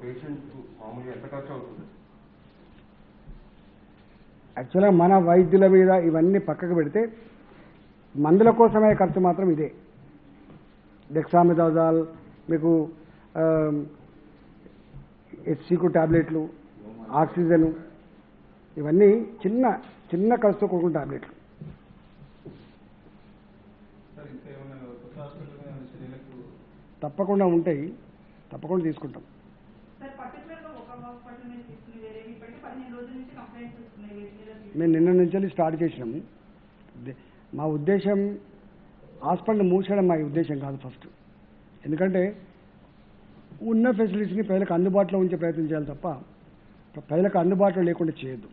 Patient మామూలుగా ఎంత ఖర్చు అవుతుంది యాక్చువల్గా మన వైద్యుల మీద ఇవన్నీ పక్కకు పెడితే మందుల కోసమే ఖర్చు మాత్రం ఇదే డెక్సామిదాజాల్ మీకు హెచ్సికు టాబ్లెట్లు ఆక్సిజన్ ఇవన్నీ చిన్న చిన్న ఖర్చుతో కూడుకున్న టాబ్లెట్లు సార్ ఇంకా ఏమైనా కొత్త హాస్పిటల్ మీద ఏమైనా చర్యలకు తప్పకుండా ఉంటాయి తప్పకుండా తీసుకుంటాం సార్ పర్టికులర్ గా ఒక హాస్పిటల్ మీద తీసుకుని వేరే ఇప్పటికీ పదిహేను రోజుల నుంచి కంప్లైంట్స్ వస్తున్నాయి వీటి మీద తీసుకుని. మేము నిన్న నుంచి వెళ్ళి స్టార్ట్ చేసినాము దే- మా ఉద్దేశం హాస్పిటల్ మూసేయడం మా ఉద్దేశం కాదు ఫస్ట్ ఎందుకంటే ఉన్న ఫెసిలిటీస్ని ప్రజలకు అందుబాటులో ఉంచే ప్రయత్నం చేయాలి తప్ప ప్రజలకు అందుబాటులో లేకుండా చేయొద్దు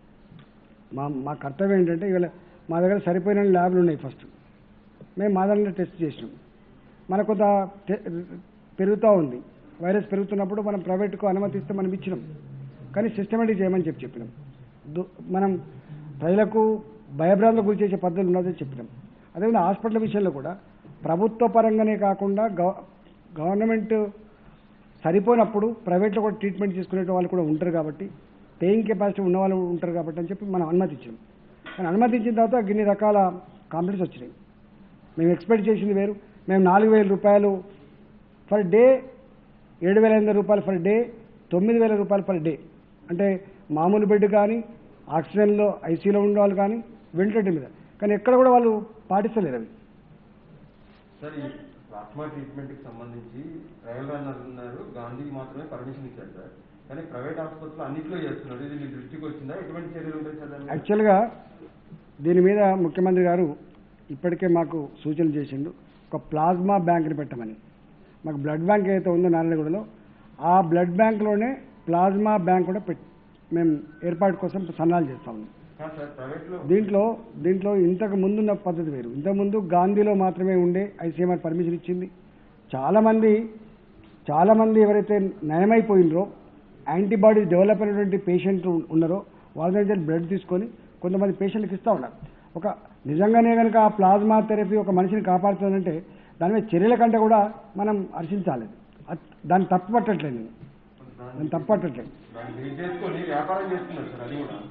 మా మా కర్తవ్యం ఏంటంటే ఇవాళ మా దగ్గర సరిపోయిన ల్యాబ్లు ఉన్నాయి ఫస్ట్ మేము మా దగ్గర టెస్ట్ చేసినాం మనకు కొంత తె- పెరుగుతూ ఉంది వైరస్ పెరుగుతున్నప్పుడు మనం ప్రైవేట్కు అనుమతిస్తే మనం ఇచ్చినాం కానీ సిస్టమేటిక్ చేయమని చెప్పి చెప్పినాం దు- మనం ప్రజలకు భయభ్రాంతులకు గురి చేసే పద్ధతులు ఉన్నదని చెప్పినాం అదేవిధంగా హాస్పిటల్ విషయంలో కూడా ప్రభుత్వ పరంగానే కాకుండా గవ గవర్నమెంట్ సరిపోయినప్పుడు ప్రైవేట్లో కూడా ట్రీట్మెంట్ చేసుకునే వాళ్ళు కూడా ఉంటారు కాబట్టి పేయింగ్ కెపాసిటీ ఉన్న వాళ్ళు ఉంటారు కాబట్టి అని చెప్పి మనం అనుమతి ఇచ్చాం కానీ అనుమతి ఇచ్చిన తర్వాత ఇన్ని రకాల కాంప్లైంట్స్ వచ్చినాయి మేము ఎక్స్పెక్ట్ చేసింది వేరు మేము నాలుగు వేల రూపాయలు ఫర్ డే ఏడు వేల ఎనిమిది రూపాయలు ఫర్ డే తొమ్మిది వేల రూపాయలు పర్ డే అంటే మామూలు బెడ్ కానీ ఆక్సిజన్లో ఐసీలో ఉండే వాళ్ళు కానీ వెంటిలేటర్ మీద కానీ ఎక్కడ కూడా వాళ్ళు పాటిస్తలేరు అవి సార్ ఈ ప్లాస్మా ట్రీట్మెంట్ కి సంబంధించి ట్రయల్ రన్ అన్నారు గాంధీకి మాత్రమే పర్మిషన్ ఇచ్చారు సార్ కానీ ప్రైవేట్ హాస్పిటల్ అన్నింటిలో చేస్తున్నారు ఇది మీ దృష్టికి వచ్చిందా ఎటువంటి చర్యలు ఉంటాయి సార్ దాని మీద? యాక్చువల్గా దీని మీద ముఖ్యమంత్రి గారు ఇప్పటికే మాకు సూచనలు చేసిండు ఒక ప్లాస్మా బ్యాంక్ని పెట్టమని మాకు బ్లడ్ బ్యాంక్ ఏదైతే ఉందో నారాయణగూడలో ఆ బ్లడ్ బ్యాంక్లోనే ప్లాస్మా బ్యాంక్ కూడా పెట్ మేము ఏర్పాటు కోసం సన్నాలు చేస్తా ఉన్నాం కాదు సార్ ప్రైవేట్ లో దీంట్లో దీంట్లో ఇంతకు ముందున్న పద్ధతి వేరు ఇంతకుముందు గాంధీలో మాత్రమే ఉండే ఐసీఎంఆర్ పర్మిషన్ ఇచ్చింది చాలామంది చాలామంది ఎవరైతే నయమైపోయినరో యాంటీబాడీస్ డెవలప్ అయినటువంటి పేషెంట్లు ఉన్నారో వాళ్ళ దగ్గర బ్లడ్ తీసుకొని కొంతమంది పేషెంట్లకు ఇస్తూ ఉన్నారు ఒక నిజంగానే కనుక ఆ ప్లాస్మా థెరపీ ఒక మనిషిని కాపాడుతుందంటే దాని మీద చర్యల కంటే కూడా మనం హర్షించాలి అట్- దాన్ని తప్పు పట్టట్లేదు నేను దాన్ని తప్పు పట్టట్లేదు దాన్ని బేస్ చేసుకొని వ్యాపారం చేస్తున్నారు సార్ అది కూడా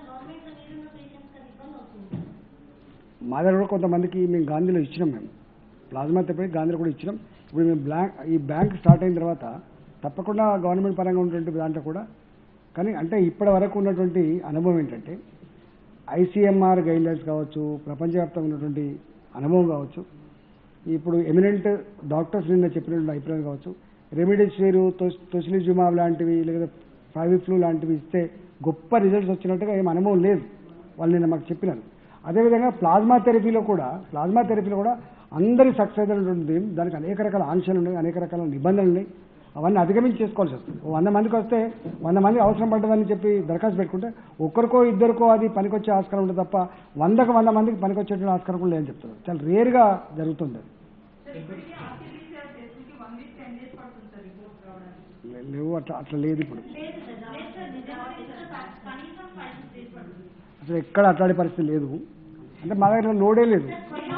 మా దగ్గర కూడా కొంతమందికి మేము గాంధీలో ఇచ్చినాం మేము ప్లాస్మా తెప్పి గాంధీలో కూడా ఇచ్చినాం ఇప్పుడు మేము బ్లాంక్ ఈ బ్యాంక్ స్టార్ట్ అయిన తర్వాత తప్పకుండా గవర్నమెంట్ పరంగా ఉన్నటువంటి దాంట్లో కూడా కానీ అంటే ఇప్పటి వరకు ఉన్నటువంటి అనుభవం ఏంటంటే ఐసీఎంఆర్ గైడ్లైన్స్ కావచ్చు ప్రపంచవ్యాప్తంగా ఉన్నటువంటి అనుభవం కావచ్చు ఇప్పుడు ఎమినెంట్ డాక్టర్స్ నిన్న చెప్పినటువంటి అభిప్రాయం కావచ్చు రెమిడిసివిర్ తొసిలిజుమాబ్ లాంటివి లేదా ఫైవిఫ్లూ లాంటివి ఇస్తే గొప్ప రిజల్ట్స్ వచ్చినట్టుగా ఏం అనుభవం లేదు వాళ్ళు నిన్న మాకు చెప్పినారు అదేవిధంగా ప్లాస్మా థెరపీలో కూడా ప్లాస్మా థెరపీలో కూడా అందరి సక్సెస్ అయినటువంటి దానికి అనేక రకాల ఆంక్షలు ఉన్నాయి అనేక రకాల నిబంధనలు ఉన్నాయి అవన్నీ అధిగమించి చేసుకోవాల్సి వస్తుంది ఓ వంద మందికి వస్తే వంద మంది అవసరం పడ్డదని చెప్పి దరఖాస్తు పెట్టుకుంటే ఒక్కరికో ఇద్దరికో అది పనికొచ్చే ఆస్కారం ఉంటుంది తప్ప వందకు వంద మందికి పనికొచ్చేటువంటి ఆస్కారం కూడా లేదని చెప్తున్నారు చాలా రేర్గా జరుగుతుంది అది. సార్ ఇప్పటికీ ఆర్టీపీసీఆర్ టెస్ట్ కి వన్ వీక్ టెన్ డేస్ పడుతుంది సార్ రిపోర్ట్ రావడానికి లే- లేవు అట్లా అట్లా లేదు ఇప్పుడు అసలు ఎక్కడ అట్లాంటి పరిస్థితి లేదు అంటే మా దగ్గర లోడే లేదు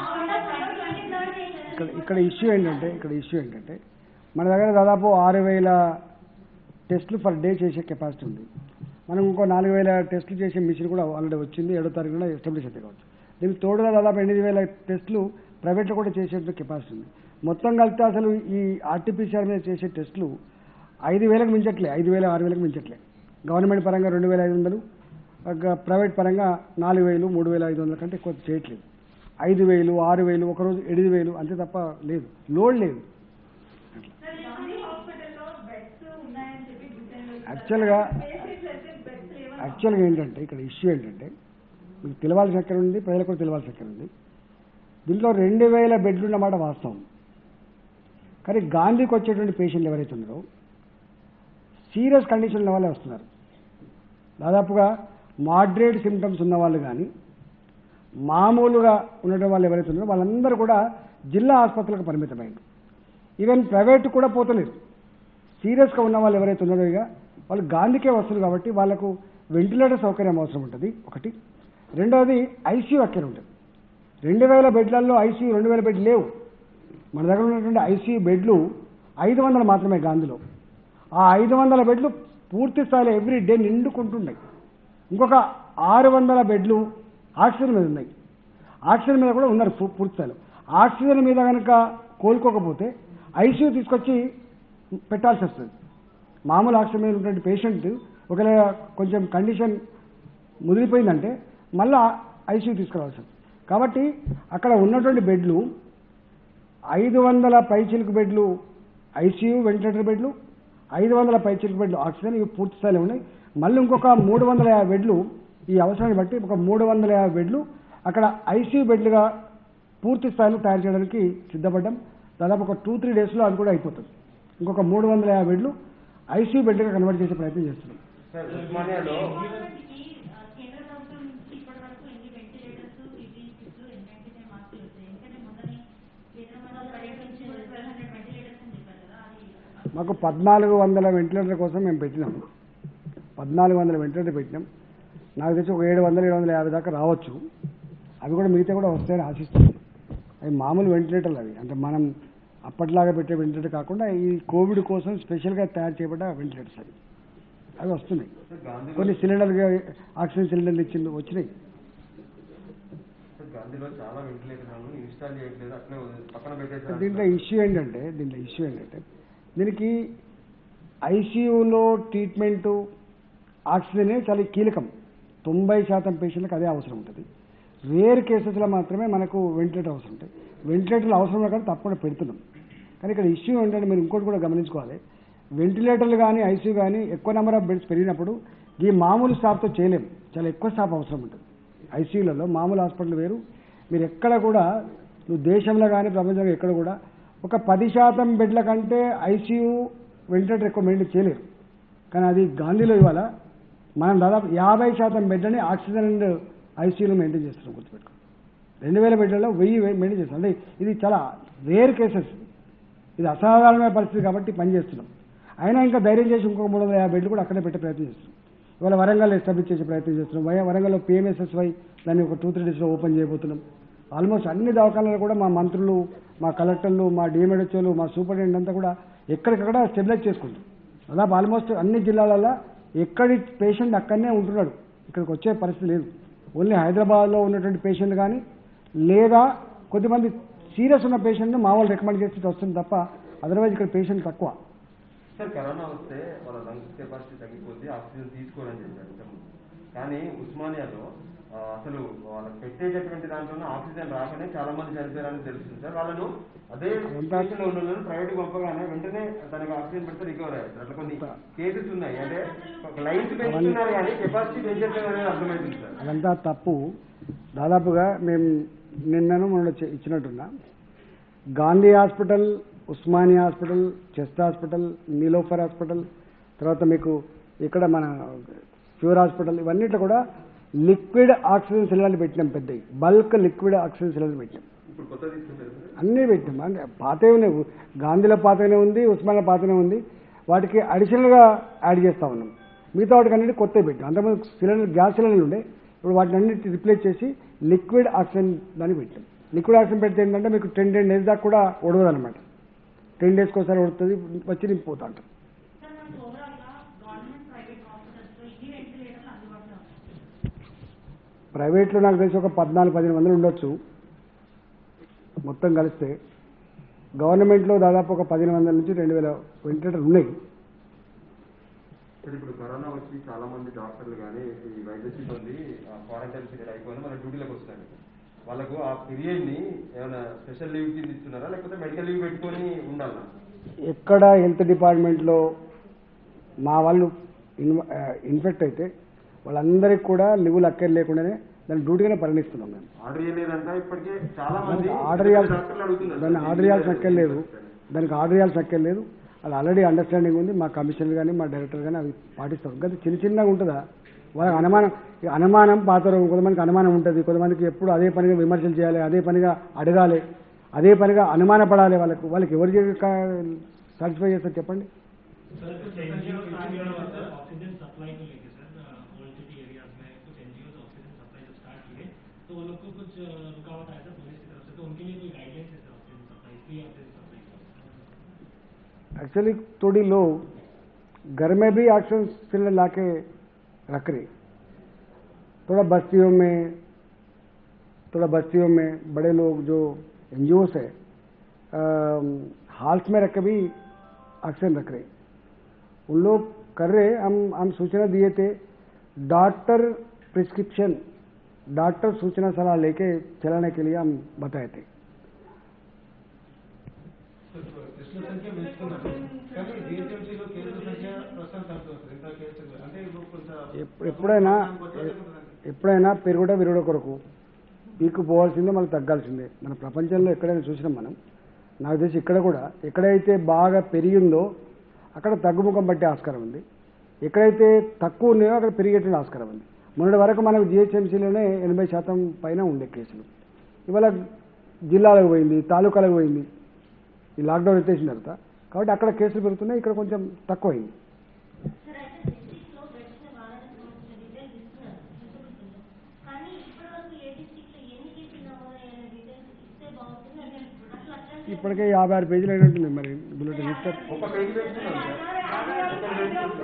ఇక్కడ ఇక్కడ ఇష్యూ ఏంటంటే ఇక్కడ ఇష్యూ ఏంటంటే మన దగ్గర దాదాపు ఆరు వేల టెస్టులు పర్ డే చేసే కెపాసిటీ ఉంది మనం ఇంకో నాలుగు వేల టెస్టులు చేసే మిషన్ కూడా ఆల్రెడీ వచ్చింది ఏడో తారీఖున ఎస్టాబ్లిష్ అయితే కావచ్చు దీనికి తోడుగా దాదాపు ఎనిమిది వేల టెస్టులు ప్రైవేట్లో కూడా చేసే కెపాసిటీ ఉంది మొత్తం కలిపితే అసలు ఈ ఆర్టీపీసీఆర్ మీద చేసే టెస్టులు ఐదు వేలకు మించట్లే ఐదు వేల ఆరు వేలకు మించట్లే గవర్నమెంట్ పరంగా రెండు వేల ఐదు వందలు ఒక ప్రైవేట్ పరంగా నాలుగు వేలు మూడు వేల ఐదు వందల కంటే ఎక్కువ చేయట్లేదు ఐదు వేలు ఆరు వేలు ఒకరోజు ఎనిమిది వేలు అంతే తప్ప లేదు లోడ్ లేదు సార్ గాంధీ హాస్పిటల్లో బెడ్స్ ఉన్నాయని చెప్పి బ్రిటన్లో యాక్చువల్గా పేషెంట్స్ అయితే బెడ్స్ లేవని యాక్చువల్గా ఏంటంటే ఇక్కడ ఇష్యూ ఏంటంటే మీకు తెలవాల్సిన ఎక్కడ ఉంది ప్రజలకు కూడా తెలవాల్సిన ఎక్కడ ఉంది దీంట్లో రెండు వేల బెడ్లు ఉన్నమాట వాస్తవం కానీ గాంధీకి వచ్చేటువంటి పేషెంట్లు ఎవరైతే ఉన్నారో సీరియస్ కండిషన్ ఉన్న వాళ్ళే వస్తున్నారు దాదాపుగా మాడ్రేట్ సిమ్టమ్స్ ఉన్న వాళ్ళు కానీ మామూలుగా ఉండటం వాళ్ళు ఎవరైతే ఉన్నారో వాళ్ళందరూ కూడా జిల్లా ఆసుపత్రులకు పరిమితమైంది ఈవెన్ ప్రైవేట్ కూడా పోతలేరు సీరియస్గా ఉన్న వాళ్ళు ఎవరైతే ఉన్నారో ఇక వాళ్ళు గాంధీకే వస్తున్నారు కాబట్టి వాళ్ళకు వెంటిలేటర్ సౌకర్యం అవసరం ఉంటుంది ఒకటి రెండవది ఐసీయూ అక్కడ ఉంటుంది రెండు వేల బెడ్లలో ఐసీయూ రెండు వేల బెడ్ లేవు మన దగ్గర ఉన్నటువంటి ఐసీయూ బెడ్లు ఐదు వందలు మాత్రమే గాంధీలో ఆ ఐదు వందల బెడ్లు పూర్తి స్థాయిలో ఎవ్రీ డే నిండుకుంటున్నాయి ఇంకొక ఆరు వందల బెడ్లు ఆక్సిజన్ మీద ఉన్నాయి ఆక్సిజన్ మీద కూడా ఉన్నారు పూ- పూర్తి స్థాయిలో ఆక్సిజన్ మీద కనుక కోలుకోకపోతే ఐసీయూ తీసుకొచ్చి పెట్టాల్సి వస్తుంది మామూలు ఆక్సిజన్ మీద ఉన్నటువంటి పేషెంట్ ఒకవేళ కొంచెం కండిషన్ ముదిరిపోయిందంటే మళ్ళా ఐసీయూ తీసుకురావాల్సి వస్తుంది కాబట్టి అక్కడ ఉన్నటువంటి బెడ్లు ఐదు వందల పైచిలుకు బెడ్లు ఐసీయూ వెంటిలేటర్ బెడ్లు ఐదు వందల పైచిలుకు బెడ్లు ఆక్సిజన్ ఇవి పూర్తి స్థాయిలో ఉన్నాయి మళ్ళీ ఇంకొక మూడు వందల యాభై బెడ్లు ఈ అవసరాన్ని బట్టి ఒక మూడు వందల యాభై బెడ్లు అక్కడ ఐసీయూ బెడ్లుగా పూర్తి స్థాయిలో తయారు చేయడానికి సిద్ధపడ్డాం దాదాపు ఒక టూ త్రీ డేస్లో అది కూడా అయిపోతుంది ఇంకొక మూడు వందల యాభై బెడ్లు ఐసీయూ బెడ్లుగా కన్వర్ట్ చేసే ప్రయత్నం చేస్తున్నాం సార్ ఉస్మానియాలో గవర్నమెంట్కి ఆ, కేంద్ర ప్రభుత్వం నుంచి ఇప్పటి వరకు ఎన్ని వెంటిలేటర్స్ పీపీసీస్ ఎన్ఐటీసీ మార్కులు వచ్చాయి ఎందుకంటే మొన్ననే కేంద్ర ప్రభుత్వం పర్యటించి ట్వెల్వ్ హండ్రెడ్ వెంటిలేటర్స్ అని చెప్పారు కదా అది మాకు పద్నాలుగు వందల వెంటిలేటర్ కోసం మేము పెట్టినాం పద్నాలుగు వందల వెంటిలేటర్ పెట్టినాం నాకు తెలిసి ఒక ఏడు వందల ఏడు వందల యాభై దాకా రావచ్చు అవి కూడా మిగతా కూడా వస్తాయని ఆశిస్తుంది అవి మామూలు వెంటిలేటర్లు అవి అంటే మనం అప్పట్లాగా పెట్టే వెంటిలేటర్ కాకుండా ఈ కోవిడ్ కోసం స్పెషల్గా తయారు చేయబడ్డ వెంటిలేటర్స్ అవి అవి వస్తున్నాయి సార్ గాంధీలో కొన్ని సిలిండర్గా ఆక్సిజన్ సిలిండర్లు ఇచ్చింది వచ్చినాయి సార్ గాంధీలో చాలా వెంటిలేటర్లను ఇన్స్టాల్ చేయట్లేదు అట్లే వదిలి- పక్కన పెట్టేసారు దీంట్లో ఇష్యూ ఏంటంటే దీంట్లో ఇష్యూ ఏంటంటే దీనికి ఐసీయూలో ట్రీట్మెంటు ఆక్సిజనే చాలా కీలకం తొంభై శాతం పేషెంట్లకు అదే అవసరం ఉంటుంది రేర్ కేసెస్లో మాత్రమే మనకు వెంటిలేటర్ అవసరం ఉంటుంది వెంటిలేటర్లు అవసరం కానీ తప్పకుండా పెడుతున్నాం కానీ ఇక్కడ ఇష్యూ ఏంటంటే మీరు ఇంకోటి కూడా గమనించుకోవాలి వెంటిలేటర్లు కానీ ఐసీయూ కానీ ఎక్కువ నెంబర్ ఆఫ్ బెడ్స్ పెరిగినప్పుడు ఈ మామూలు స్టాఫ్తో చేయలేం చాలా ఎక్కువ స్టాఫ్ అవసరం ఉంటుంది ఐసీయూలలో మామూలు హాస్పిటల్ వేరు మీరు ఎక్కడ కూడా నువ్వు దేశంలో కానీ ప్రపంచంలో ఎక్కడ కూడా ఒక పది శాతం బెడ్ల కంటే ఐసీయూ వెంటిలేటర్ ఎక్కువ మెయింటైన్ చేయలేరు కానీ అది గాంధీలో ఇవాళ మనం దాదాపు యాభై శాతం బెడ్లని ఆక్సిజన్ అండ్ ఐసీయూలో మెయింటైన్ చేస్తున్నాం గుర్తుపెట్టుకో రెండు వేల బెడ్లలో వెయ్యి మెయింటైన్ చేస్తాం అంటే ఇది చాలా రేర్ కేసెస్ ఇది అసాధారణమైన పరిస్థితి కాబట్టి పనిచేస్తున్నాం అయినా ఇంకా ధైర్యం చేసి ఇంకొక మూడు వందల యాభై బెడ్లు కూడా అక్కడే పెట్టే ప్రయత్నం చేస్తున్నాం ఇవాళ వరంగల్ ఎస్టాబ్లిష్ చేసే ప్రయత్నం చేస్తున్నాం వయ- వరంగల్లో పిఎంఎస్ఎస్వై దాన్ని ఒక టూ త్రీ డేస్లో ఓపెన్ చేయబోతున్నాం ఆల్మోస్ట్ అన్ని దవాఖానాలు కూడా మా మంత్రులు మా కలెక్టర్లు మా డిఎంఎడ్హెచ్ఓలు మా సూపరింటెండెంట్ అంతా కూడా ఎక్కడికక్కడ స్టెబిలైజ్ చేసుకుంటాం దాదాపు ఆల్మోస్ట్ అన్ని జిల్లాలలో ఎక్కడి పేషెంట్ అక్కడనే ఉంటున్నాడు ఇక్కడికి వచ్చే పరిస్థితి లేదు ఓన్లీ హైదరాబాద్లో ఉన్నటువంటి పేషెంట్ కానీ లేదా కొద్దిమంది సీరియస్ ఉన్న పేషెంట్ని మా వాళ్ళు రికమెండ్ చేసి వస్తుంది తప్ప అదర్వైజ్ ఇక్కడ పేషెంట్ తక్కువ సార్ కరోనా వస్తే వాళ్ళ లంగ్స్ కెపాసిటీ తగ్గిపోతే ఆక్సిజన్ తీసుకోవాలని చెప్పారు ఇంతకుముందు. కానీ ఉస్మానియాలో ఆ, అసలు వాళ్ళకి పెట్టేటటువంటి దాంట్లోనే ఆక్సిజన్ రాకనే చాలా మంది చనిపోయారని తెలుస్తుంది సార్ వాళ్ళను అదే సిచ్యువేషన్ లో ఉన్న వాళ్ళని ప్రైవేట్ పంపగానే వెంటనే దానికి ఆక్సిజన్ పెడితే రికవర్ అయ్యారు సార్. అట్లా కొన్ని కేసెస్ ఉన్నాయి అంటే ఒక లైన్స్ పెంచుతున్నారు కానీ కెపాసిటీ పెంచట్లేదు అనేది అర్థమవుతుంది సార్ అదంతా తప్పు దాదాపుగా మేము నిన్నను మొన్న చె- ఇచ్చినట్టున్నా Gandhi hospital Osmania hospital chest hospital Niloufer hospital తర్వాత మీకు ఇక్కడ మన ప్యూర్ హాస్పిటల్ ఇవన్నిట్లో కూడా లిక్విడ్ ఆక్సిజన్ సిలిండర్లు పెట్టినాం పెద్దవి బల్క్ లిక్విడ్ ఆక్సిజన్ సిలిండర్ పెట్టినాం ఇప్పుడు కొత్త తీసుకుంటారు సార్ అన్నీ పెట్టినాం అంటే పాతవి ఉన్నాయి గాంధీలో పాతగానే ఉంది ఉస్మానియా పాతనే ఉంది వాటికి అడిషనల్గా యాడ్ చేస్తా ఉన్నాం మిగతా వాటికి అన్నిటి కొత్తవి పెట్టాం అంతకుముందు సిలిండర్ గ్యాస్ సిలిండర్లు ఉండే ఇప్పుడు వాటిని అన్నిటి రిప్లేస్ చేసి లిక్విడ్ ఆక్సిజన్ దాన్ని పెట్టాం లిక్విడ్ ఆక్సిజన్ పెడితే ఏంటంటే మీకు టెన్ టెన్ డేస్ దాకా కూడా ఉడవదు అనమాట టెన్ డేస్కి ఒకసారి ఉడుతుంది వచ్చి నింపిపోతా ఉంటాం సార్ మనకు ఓవరాల్ గా గవర్నమెంట్ ప్రైవేట్ హాస్పిటల్స్ లో ఇన్ని వెంటిలేటర్లు అందుబాటులో ఉన్నాయి ప్రైవేట్లో నాకు తెలిసి ఒక పద్నాలుగు పదిహేను వందలు ఉండొచ్చు మొత్తం కలిస్తే గవర్నమెంట్లో దాదాపు ఒక పదిహేను వందల నుంచి రెండు వేల వెంటిలేటర్లు ఉన్నాయి సార్ ఇప్పుడు కరోనా వచ్చి చాలా మంది డాక్టర్లు కానీ ఈ వైద్య సిబ్బంది క్వారంటైన్ పీరియడ్ అయిపోయిన మన డ్యూటీలోకి వస్తారు వాళ్ళకు ఆ పీరియడ్ ని ఏమైనా స్పెషల్ లీవ్ కింద ఇస్తున్నారా లేకపోతే మెడికల్ లీవ్ పెట్టుకొని ఉండాలా ఎక్కడ హెల్త్ డిపార్ట్మెంట్లో మా వాళ్ళు ఇన్వ ఇన్ఫెక్ట్ అయితే వాళ్ళందరికీ కూడా లివులు అక్కర్ లేకుండానే దాన్ని డ్యూటీగానే పరిగణిస్తున్నాం మేము ఆర్డర్ చేయలేదంట ఇప్పటికే చాలా మంది దానికి ఆర్డర్ చేయాల్సి డాక్టర్లు అడుగుతున్నారు దాన్ని ఆర్డర్ చేయాల్సిన అక్కర్లేదు దానికి ఆర్డర్ చేయాల్సిన అక్కర్లేదు అది ఆల్రెడీ అండర్స్టాండింగ్ ఉంది మా కమిషనర్ కానీ మా డైరెక్టర్ కానీ అవి పాటిస్తారు ఇంకా చిన్న చిన్నగా ఉంటుందా వాళ్ళకి అనుమానం ఈ అనుమానం పాత రోగం కొంతమందికి అనుమానం ఉంటుంది కొంతమందికి ఎప్పుడు అదే పనిగా విమర్శలు చేయాలి అదే పనిగా అడగాలి అదే పనిగా అనుమానపడాలి వాళ్ళకు వాళ్ళకి ఎవరు సాటిస్ఫై చేస్తారు చెప్పండి सर कुछ एनजीओ स्टार्ट किया हुआ सर ऑक्सीजन सप्लाई को लेके सर ओल्ड सिटी एरियाज में कुछ एनजीओ ऑक्सीजन सप्लाई जब स्टार्ट किए तो वो लोग को कुछ अ, रुकावट आया था पुलिस की तरफ से तो उनके लिए कोई गाइडलाइंस है sir oxygen supply free oxygen supply actually थोड़ी लोग घर में भी ऑक्सीजन सिलेंडर ला के रख रही थोड़ा बस्तियों में थोड़ा बस्तियों में बड़े लोग जो एन है हाल्स में रख के भी ऑक्सीजन रख रहे उन लोग कर रहे हम हम सूचना दिए थे डॉक्टर प्रिस्क्रिप्शन डॉक्टर सूचना सलाह लेके चलाने के लिए हम बताए थे టెస్టుల సంఖ్య పెంచుకున్నారు కానీ జిహెచ్ఎంసీలో కేసుల సంఖ్య ప్రస్తుతం తగ్గుతుంది ఇంత కేసులు అంటే ఇప్పుడు కొంత ఎప్- ఎప్పుడైనా ఎప్పుడైనా పెరుగుట విరుగుడ కొరకు పీకు పోవాల్సిందే మనకు తగ్గాల్సిందే మన ప్రపంచంలో ఎక్కడైనా చూసినాం మనం నాకు తెలిసి ఇక్కడ కూడా ఎక్కడైతే బాగా పెరిగిందో అక్కడ తగ్గుముఖం పట్టే ఆస్కారం ఉంది ఎక్కడైతే తక్కువ ఉన్నాయో అక్కడ పెరిగేటువంటి ఆస్కారం ఉంది మొన్నటి వరకు మనకు జిహెచ్ఎంసీలోనే ఎనభై శాతం పైన ఉండే కేసులు ఇవాళ జిల్లాలకు పోయింది తాలూకాలకు పోయింది ఈ లాక్డౌన్ ఎత్తేసిన తర్వాత కాబట్టి అక్కడ కేసులు పెరుగుతున్నాయి ఇక్కడ కొంచెం తక్కువైంది సార్ అయితే డిస్ట్రిక్ట్ లో బెడ్స్ వాళ్ళకి సంబంధించిన డీటెయిల్స్ ఇస్తున్నారు చూసుకుంటున్నారు కానీ ఇప్పటి వరకు ఏ డిస్ట్రిక్ట్ లో ఎన్ని కేసులు నమోదయ్యాయనే డీటెయిల్స్ ఇస్తే బాగుంటుంది అంటే అసలు అట్లాంటి ఇప్పటికే యాభై ఆరు పేజీలు అయినట్టుంది మరి బుల్లెటిన్ ఇస్తారు ఒక పేజీ పెంచుతున్నాం సార్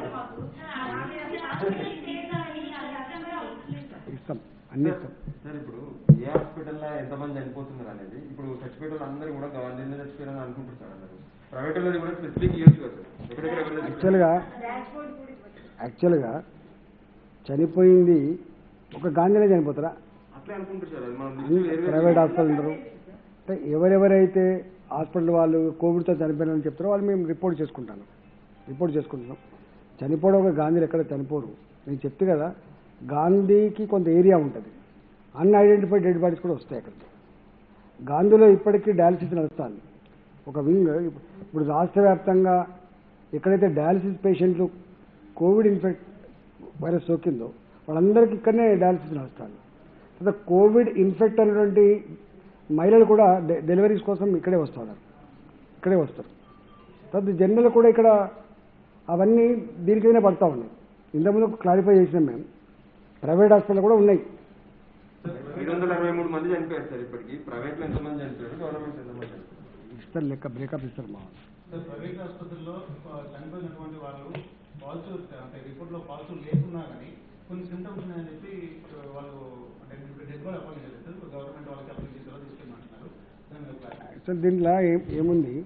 ఇస్తాం అన్ని ఇస్తాం సార్ ఇప్పుడు ఏ హాస్పిటల్లో ఎంతమంది చనిపోతున్నారు అనేది ఇప్పుడు చచ్చిపోయేట అందరూ కూడా గవర్నమెంట్ చచ్చిపోయారని అనుకుంటారు సార్ అందరూ ప్రైవేట్ వాళ్ళది కూడా స్పెసిఫిక్ ఇవ్వచ్చు కదా సార్ ఎక్కడెక్కడ ఎవరు చచ్చిపోయారు? యాక్చువల్గా యాక్చువల్గా చనిపోయింది ఒక గాంధీనే చనిపోతారా అట్లే అనుకుంటారు సార్ అది మనం అన్ని ప్రైవేట్ హాస్పిటల్ ఉండరు అంటే ఎవరెవరైతే హాస్పిటల్ వాళ్ళు కోవిడ్తో చనిపోయినారని చెప్తారో వాళ్ళు మేము రిపోర్ట్ చేసుకుంటాను రిపోర్ట్ చేసుకుంటున్నాం చనిపోవడం ఒక గాంధీలు ఎక్కడ చనిపోరు నేను చెప్తే కదా గాంధీకి కొంత ఏరియా ఉంటుంది అన్ఐడెంటిఫైడ్ డెడ్ బాడీస్ కూడా వస్తాయి అక్కడికి గాంధీలో ఇప్పటికీ డయాలసిస్ నడుస్తుంది ఒక వింగ్ ఇప్పుడు రాష్ట్ర వ్యాప్తంగా ఎక్కడైతే డయాలసిస్ పేషెంట్లు కోవిడ్ ఇన్ఫెక్ట్ వైరస్ సోకిందో వాళ్ళందరికీ ఇక్కడనే డయాలసిస్ నడుస్తుంది తర్వాత కోవిడ్ ఇన్ఫెక్ట్ అయినటువంటి మహిళలు కూడా డె- డెలివరీస్ కోసం ఇక్కడే వస్తున్నారు ఇక్కడే వస్తారు తర్వాత జనరల్ కూడా ఇక్కడ అవన్నీ దీనికైనా పడతా ఉన్నాయి ఇంతకుముందు క్లారిఫై చేసినాం మేము ప్రైవేట్ హాస్పిటల్ కూడా ఉన్నాయి ఏడు వందల అరవై మూడు మంది చనిపోయారు సార్ ఇప్పటికి ప్రైవేట్ లో ఎంతమంది చనిపోయారు గవర్నమెంట్ ఎంతమంది చనిపోయారు ఇస్తారు లెక్క బ్రేకప్ ఇస్తారు మా వాళ్ళు. సార్ ప్రైవేట్ ఆసుపత్రుల్లో ఆ, చనిపోయినటువంటి వాళ్ళు పాజిటివ్ అంటే రిపోర్ట్లో పాజిటివ్ లేకున్నా కానీ కొన్ని సిమ్టమ్స్ ఉన్నాయని చెప్పి ఆ, వాళ్ళు అంటే డెడ్ బాడీ అపాయింట్ చేశారు సార్ గవర్నమెంట్ వాళ్ళకి అప్లై చేసేలా తీసుకెళ్ళమంటున్నారు దాని మీద clarity. యాక్చువల్ దీంట్లో ఏం ఏముంది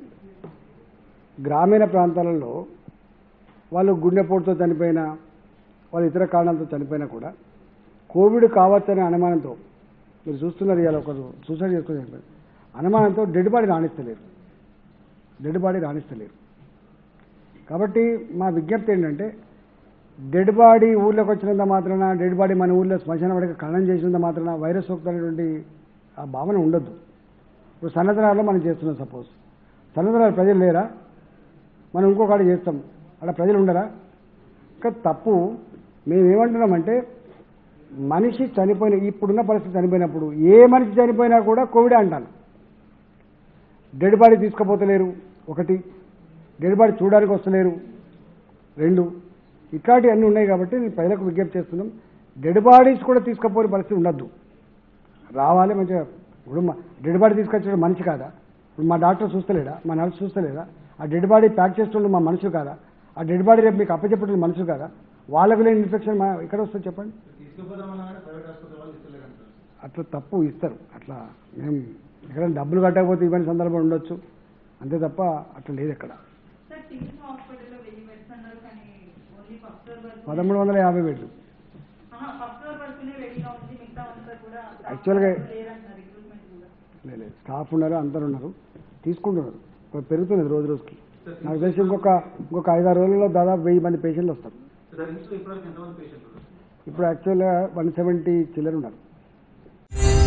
గ్రామీణ ప్రాంతాలలో వాళ్ళు గుండెపోటుతో చనిపోయినా వాళ్ళు ఇతర కారణాలతో చనిపోయినా కూడా కోవిడ్ కావచ్చనే అనుమానంతో మీరు చూస్తున్నారు ఇవాళ ఒకరు సూసైడ్ చేసుకుని చనిపోయారు అనుమానంతో డెడ్ బాడీ రాణిస్తలేరు డెడ్ బాడీ రాణిస్తలేరు కాబట్టి మా విజ్ఞప్తి ఏంటంటే డెడ్ బాడీ ఊళ్ళోకి వచ్చినంత మాత్రాన డెడ్ బాడీ మన ఊళ్ళో శ్మశాన వాడికి ఖననం చేసినంత మాత్రాన వైరస్ సోకుతున్నటువంటి ఆ భావన ఉండొద్దు ఇప్పుడు సన్నతనాల్లో మనం చేస్తున్నాం సపోజ్ సన్నతనాలు ప్రజలు లేరా మనం ఇంకొకటి చేస్తాం అక్కడ ప్రజలు ఉండరా ఇంకా తప్పు మేము ఏమంటున్నామంటే మనిషి చనిపోయిన ఇప్పుడున్న పరిస్థితి చనిపోయినప్పుడు ఏ మనిషి చనిపోయినా కూడా కోవిడే అంటాను డెడ్ బాడీ తీసుకుపోతలేరు ఒకటి డెడ్ బాడీ చూడడానికి వస్తలేరు రెండు ఇట్లాంటివి అన్నీ ఉన్నాయి కాబట్టి నేను ప్రజలకు విజ్ఞప్తి చేస్తున్నాం డెడ్ బాడీస్ కూడా తీసుకుపోయే పరిస్థితి ఉండద్దు రావాలి మంచిగా ఇప్పుడు మా డెడ్ బాడీ తీసుకొచ్చాడు మనిషి కాదా ఇప్పుడు మా డాక్టర్ చూస్తలేడా మా నర్స్ చూస్తలేదా ఆ డెడ్ బాడీ ప్యాక్ చేస్తుండే మా మనుషులు కాదా ఆ డెడ్ బాడీ రేపు మీకు అప్పచెప్పేటువంటి మనుషులు కాదా వాళ్ళకు లేని ఇన్ఫెక్షన్ మా ఎక్కడ వస్తుంది చెప్పండి తీసుకుపోదామన్నా కానీ ప్రైవేట్ ఆసుపత్రి వాళ్ళు ఇస్తలేరు అంటారు అట్లా తప్పు ఇస్తారు అట్లా మేము ఎక్కడైనా డబ్బులు కట్టకపోతే ఇవన్నీ సందర్భం ఉండొచ్చు అంతే తప్ప అట్లా లేదు ఎక్కడ సార్ టీమ్స్ హాస్పిటల్లో వెయ్యి బెడ్స్ అన్నారు కానీ ఓన్లీ ఫస్ట్ ఫ్లోర్ వరకు పదమూడు వందల యాభై బెడ్లు ఫస్ట్ ఫ్లోర్ వరకునే రెడీగా ఉంది మిగతా అంతా కూడా Actually గా- లేరంటున్నారు రిక్రూట్మెంట్ కూడా లేదు లేదు స్టాఫ్ ఉన్నారు అందరు ఉన్నారు తీసుకుంటున్నారు ఇప్పుడు పెరుగుతున్నది రోజు రోజుకి నాకు తెలిసి ఇంకొక ఇంకొక ఐదారు రోజుల్లో దాదాపు వెయ్యి మంది పేషెంట్లు వస్తారు సార్ ఇంట్లో ఇప్పటివరకు ఎంతమంది పేషెంట్లు ఉన్నారు ఇప్పుడు యాక్చువల్గా వన్ సెవెంటీ చిల్లర ఉన్నారు